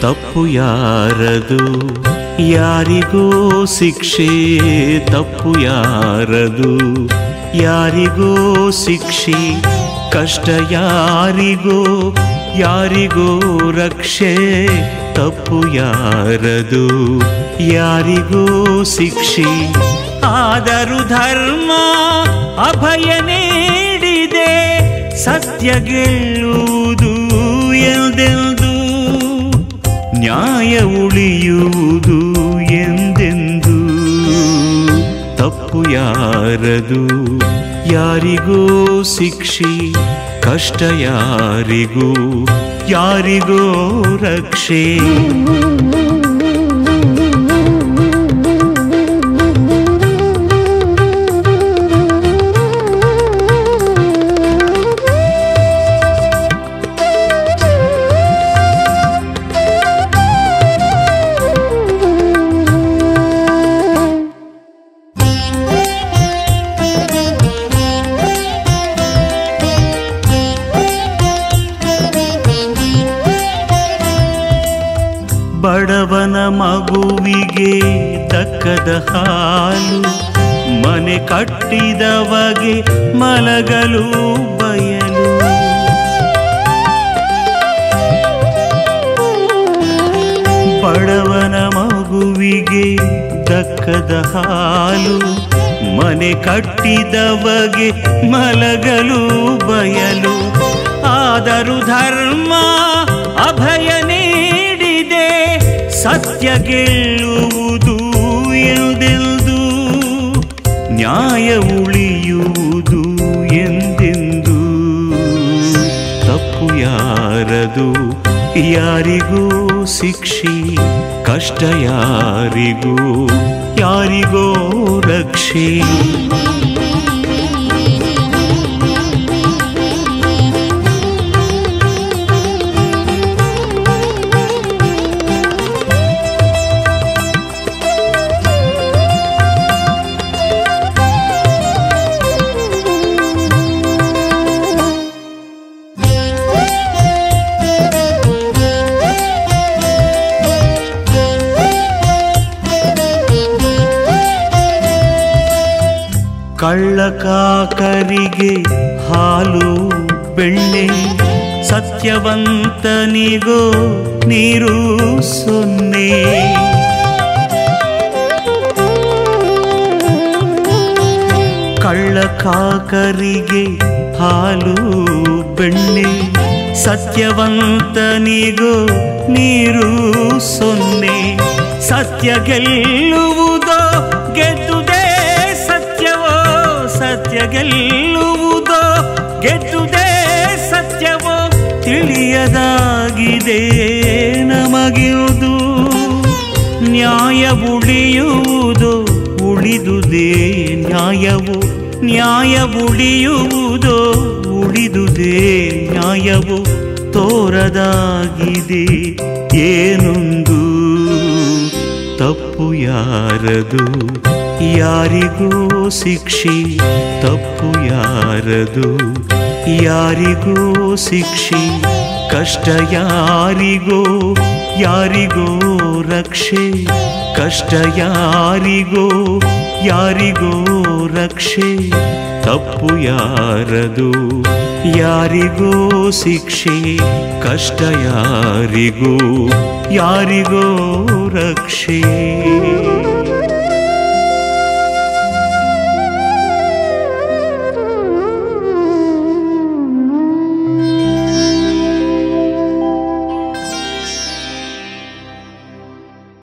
ತಪ್ಪು ಯಾರದು ಯಾರಿಗೋ ಶಿಕ್ಷೆ ತಪ್ಪು ಯಾರದು ಯಾರಿಗೋ ಶಿಕ್ಷೆ ಕಷ್ಟ ಯಾರಿಗೋ ಯಾರಿಗೋ ರಕ್ಷೆ ತಪ್ಪು ಯಾರದು ಯಾರಿಗೋ ಶಿಕ್ಷೆ ಆದರೂ ಧರ್ಮ ಅಭಯ ನೀಡಿದೆ ಸತ್ಯ ಗೆಲ್ಲುವುದು ಎಂದೆಂದು ನ್ಯಾಯ ಉಳಿಯುವುದು ಎಂದೆಂದು ತಪ್ಪು ಯಾರದು ಯಾರಿಗೋ ಶಿಕ್ಷೆ ಕಷ್ಟ ಯಾರಿಗೂ ಯಾರಿಗೋ ರಕ್ಷೆ ಬಡವನ ಮಗುವಿಗೆ ದಕ್ಕದ ಹಾಲು ಮನೆ ಕಟ್ಟಿದವಗೆ ಮಲಗಲು ಬಯಲು ಬಡವನ ಮಗುವಿಗೆ ದಕ್ಕದ ಹಾಲು ಮನೆ ಕಟ್ಟಿದವಗೆ ಮಲಗಲು ಬಯಲು ಆದರೂ ಧರ್ಮ ಅಭಯ ನೀಡಿದೆ ಸತ್ಯ ಗೆಲ್ಲುವುದು ಎಂದೆಂದು ನ್ಯಾಯ ಉಳಿಯುವುದು ಎಂದೆಂದು ತಪ್ಪು ಯಾರದು ಯಾರಿಗೂ ಶಿಕ್ಷೆ ಕಷ್ಟ ಯಾರಿಗೂ ಯಾರಿಗೋ ರಕ್ಷೆ ಕಳ್ಳಕಾಕರಿಗೆ ಹಾಲು ಬೆಣ್ಣೆ ಸತ್ಯವಂತನಿಗೋ ನೀರು ಸೊನ್ನೆ ಕಳ್ಳಕಾಕರಿಗೆ ಹಾಲು ಬೆಣ್ಣೆ ಸತ್ಯವಂತನಿಗೋ ನೀರು ಸೊನ್ನೆ ಸತ್ಯ ಗೆಲ್ಲುವುದೋ ಗೆದ್ದುದೇ ಸತ್ಯವೋ ಸತ್ಯ ಗೆಲ್ಲುವುದೋ ಗೆದ್ದುದೇ ಸತ್ಯವೋ ತಿಳಿಯದಾಗಿದೆ ನಮಗಿರುವುದು ನ್ಯಾಯ ಉಳಿಯುವುದು ಉಳಿದುದೇ ನ್ಯಾಯವು ನ್ಯಾಯ ಉಳಿಯುವುದೋ ಉಳಿದುದೇ ನ್ಯಾಯವು ತೋರದಾಗಿದೆ ಏನೊಂದು ತಪ್ಪು ಯಾರದು ಯಾರಿಗೋ ಶಿಕ್ಷೆ ತಪ್ಪು ಯಾರದು ಯಾರಿಗೋ ಶಿಕ್ಷೆ ಕಷ್ಟ ಯಾರಿಗೋ ಯಾರಿಗೋ ರಕ್ಷೆ ಕಷ್ಟ ಯಾರಿಗೋ ಯಾರಿಗೋ ರಕ್ಷೆ ತಪ್ಪು ಯಾರದು ಯಾರಿಗೋ ಶಿಕ್ಷೆ ಕಷ್ಟ ಯಾರಿಗೋ ಯಾರಿಗೋ ರಕ್ಷೆ